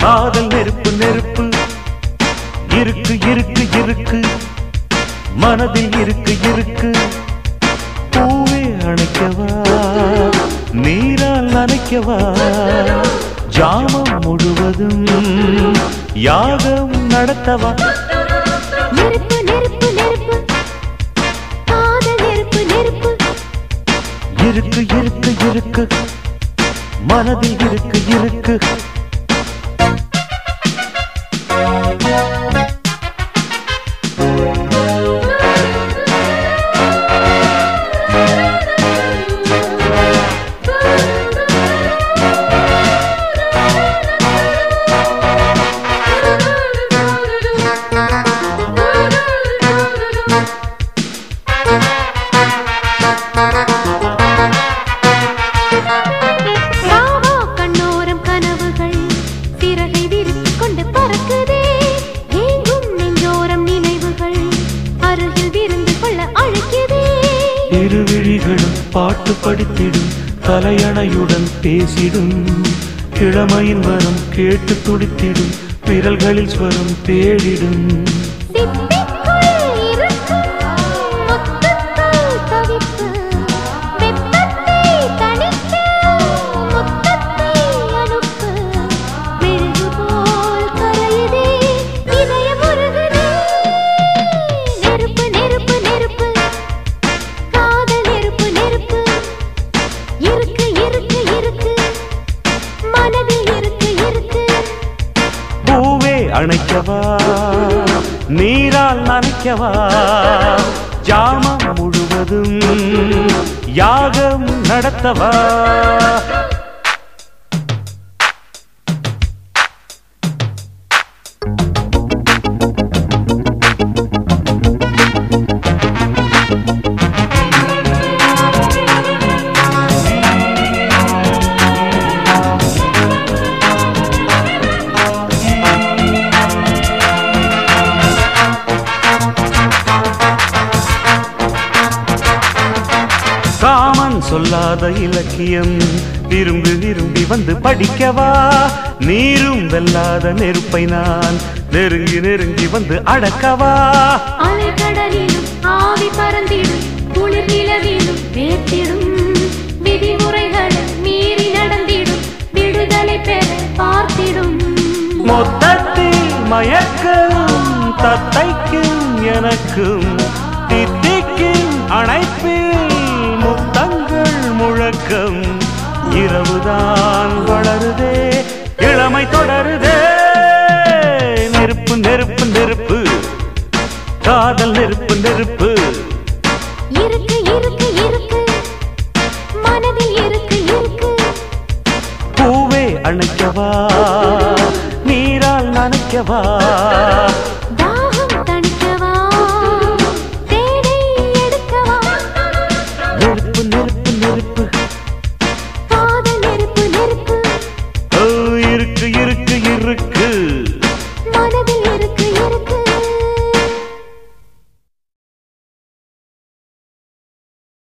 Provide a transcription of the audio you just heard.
காதல் நெருப்பு நெருப்பு இருக்கு இருக்கு இருக்கு மனதில் இருக்கு இருக்கு பூவே அணைக்கவா நீரால் நனைக்கவா ஜாமம் முழுவதும் யாகம் நடத்தவா நெருப்பு நெருப்பு நெருப்பு காதல் நெருப்பு நெருப்பு இருக்கு இருக்கு இருக்கு மனதில் இருக்கு இருக்கு ராவா கண்ணோரம் கனவுகள் சிறகை விரித்துக் கொண்டு பறக்குதே ஏங்கும் நெஞ்சோரம் நினைவுகள் அருகில் விருந்து கொள்ள அழைக்குதே இரு விழிகளும் பாட்டு படித்திடும் தலையணையுடன் பேசிடும் இளமையின் வரம் கேட்டு துடித்திடும் விரல்களில் ஸ்வரம் தேடிடும் சிப்பிக்குள் இருக்கும் முத்துக்கள் தவிப்பு வெப்பத்தை தணிக்க முத்தத்தை அனுப்பு மெழுகு போல் கரையுதே இதயம் உருகுதே நெருப்பு நெருப்பு நெருப்பு காதல் நெருப்பு நெருப்பு இருக்கு இருக்கு இருக்கு மனதில் இருக்கு இருக்கு பூவே அணைக்கவா நீரால் நனைக்கவா ஜாமம் முழுவதும் யாகம் நடத்தவா காமன் சொல்லாத இலக்கியம் விரும்பி விரும்பி வந்து படிக்கவா நீரும் வெல்லாத நெருப்பை நான் நெருங்கி நெருங்கி வந்து அடக்கவா அலைக்கடலிலும் ஆவி பறந்திடும் குளிர் நிலவிலும் வேர்த்திடும் விதிமுறைகளை மீறி நடந்திடும் விடுதலை பெற பார்த்திடும் மொத்தத்தில் மயக்கம் தத்தைக்கும் எனக்கும் தித்திக்கும் அணைப்பில் முத்தங்கள் முழக்கம் இரவுதான் வளருதே இளமை தொடருதே நெருப்பு நெருப்பு நெருப்பு காதல் நெருப்பு நெருப்பு இருக்கு இருக்கு இருக்கு மனதில் இருக்கு இருக்கு பூவே அணைக்கவா நீரால் நனைக்கவா தாகம் தணிக்கவா தேடை எடுக்கவா நெருப்பு நெருப்பு நெருப்பு காதல் நெருப்பு நெருப்பு ஓ, இருக்கு இருக்கு இருக்கு மனதில் இருக்கு